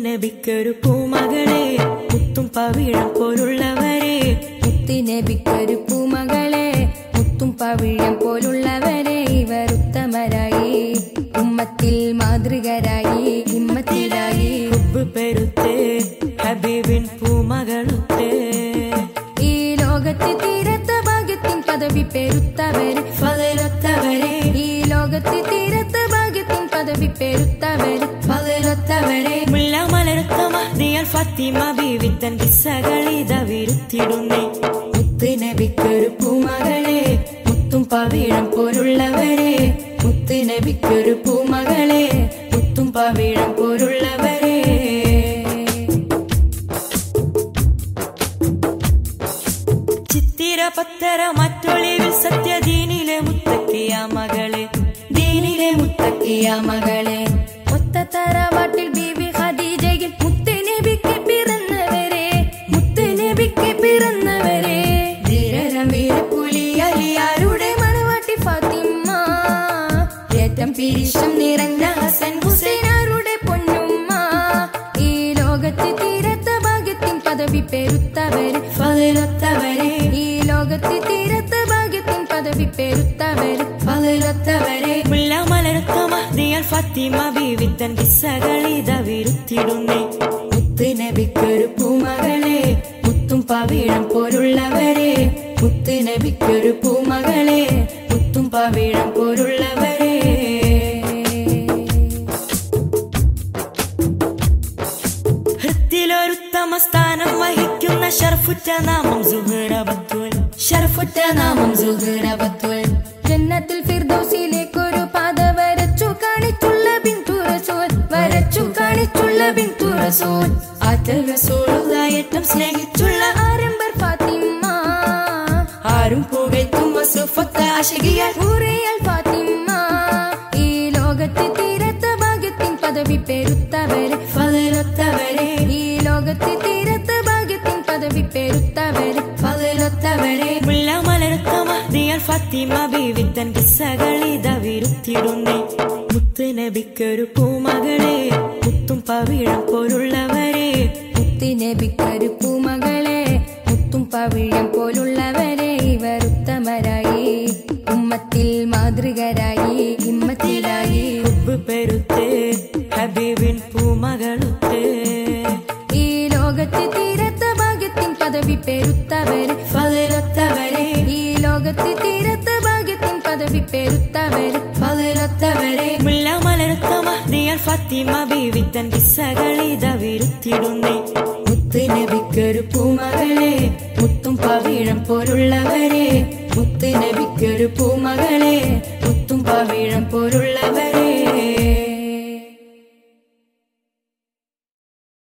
നബിക്കൊരു പൂമകളെ മുത്തും പവിഴം പോലുള്ളവരെ മുത്തിനബിക്കൊരു പൂമകളെ മുത്തും പവിഴം പോലുള്ളവരെ ഇവർ ഉത്തമരായി ഉമ്മത്തിൽ മാതൃകരായി ഹിമ്മത്തിലായി ഹുബ് പെരുത്ത് ഹബീബിൻ പൂമകളുത്ത് ഈ ലോകത്തെ തീരത്ത ഭാഗ്യത്തിൻ പദവി പെരുത്തവര് ഫലരൊത്തവരെ ഈ ലോകത്തെ തീരത്ത ഭാഗ്യത്തിൻ പദവി പെരുത്തവര് ഫലരൊത്തവരെ മുല്ല മലർത്ത മഹ്ദിയൽ ഫാത്തിമ ബീവി തൻ കിസ്സകളിത വിരുത്തിടുന്നേ മുത്ത് നബിക്കൊരു പൂമകളെ മുത്തും പവിഴം പോലുള്ളവരെ മുത്ത് നബിക്കൊരു പൂമകളെ മുത്തും പവിഴം പോലുള്ളവരെ ചിത്തിര പത്തര മറ്റൊളിവിൽ സത്യദീനിലെ മുത്തക്കിയ മകളെ ദീനിലെ മുത്തക്കിയ മകളെ ഒത്ത തറവാട്ടിൽ ബീവി ഖദീജയിൽ മുത്തനബിക്ക് പിറന്നവരെ മുത്തനബിക്ക് പിറന്നവരെ ധീരരം വീരപ്പുലി അലിയാരുടെ മണവാട്ടി ഫാത്തിമ്മ ഏറ്റം പിരിശം നിറഞ്ഞ ഹസൻ ഹുസൈൻ ഹുസൈനാരുടെ പൊന്നുമ്മ ഈ ലോകത്തെ തീരത്ത ഭാഗ്യത്തിൻ പദവി പെരുത്തവര് ഫലരൊത്തവരെ ഈ ലോകത്തെ തീരത്ത ഭാഗ്യത്തിൻ പദവി പെരുത്തവര് ഫലരൊത്തവരെ മുല്ല മലർത്ത മഹ്ദിയൽ ഫാത്തിമ ബീവി തൻ കിസ്സകളിത വിരുത്തിടുന്നേ മുത്ത് നബിക്കൊരു പൂമകളെ മുത്തും പവിഴം പോലുള്ളവരെ മുത്ത് നബിക്കൊരു പൂമകളെ മുത്തും പവിഴം പോലുള്ളവരെ ഹൃത്തിലൊരുത്തമ സ്ഥാനം വഹിക്കുന്ന ഷർഫുറ്റ നാമം സുഹൃബത്തുൽ ഷർഫുറ്റ നാമം സുഹൃബത്തുൽ ജന്നത്തിൽ ഫിർദൗസിലേക്കൊരു പാത വരച്ചു കാണിച്ചുള്ള ബിന്ദു റസൂൽ വരച്ചു കാണിച്ചുള്ള ബിന്ദു റസൂൽ ആറ്റൽ റസൂലുള്ളായിട്ടും സ്നേഹിച്ചുള്ള ആരംബർ ഫാത്തിമ്മ ആരും പുകഴ്ത്തും വസുഫത്ത ആശകിയാൽ ഊറിയൽ ഫാത്തിമ്മ ഈ ലോകത്തെ തീരത്ത ഭാഗ്യത്തിൻ പദവി പെരുത്തവര് ഫലരൊത്തവരെ ഈ ലോകത്തെ തീരത്ത ഭാഗ്യത്തിൻ പദവി പെരുത്തവര് ഫലരൊത്തവരെ മുല്ല മലർത്ത മഹ്ദിയൽ ഫാത്തിമ ബീവി തൻ കിസ്സകളിത വിരുത്തിടുന്നേ മുത്ത് നബിക്കൊരു പൂമകളെ മുത്തും പവിഴം പോലുള്ളവരെ മുത്തിനബിക്കൊരു പൂമകളെ മുത്തും പവിഴം പോലുള്ളവരെ ഇവർ ഉത്തമരായി ഉമ്മത്തിൽ മാതൃകരായി ഹിമ്മത്തിലായി ഹുബ് പെരുത്ത് ഹബീബിൻ പൂമകളുത്ത് ഈ ലോകത്തെ തീരത്ത ഭാഗ്യത്തിൻ പദവി പെരുത്തവര് ഫലരൊത്തവരെ ഈ ലോകത്തെ തീരത്ത ഭാഗ്യത്തിൻ പദവി പെരുത്തവര് ഫലരൊത്തവരെ മുല്ല മലർത്ത മഹ്ദിയൽ ഫാത്തിമ ബീവി തൻ കിസ്സകളിത വിരുത്തിടുന്നേ മുത്ത് നബിക്കൊരു പൂമകളെ മുത്തും പവിഴം പോലുള്ളവരെ മുത്ത് നബിക്കൊരു പൂമകളെ മുത്തും പവിഴം പോലുള്ള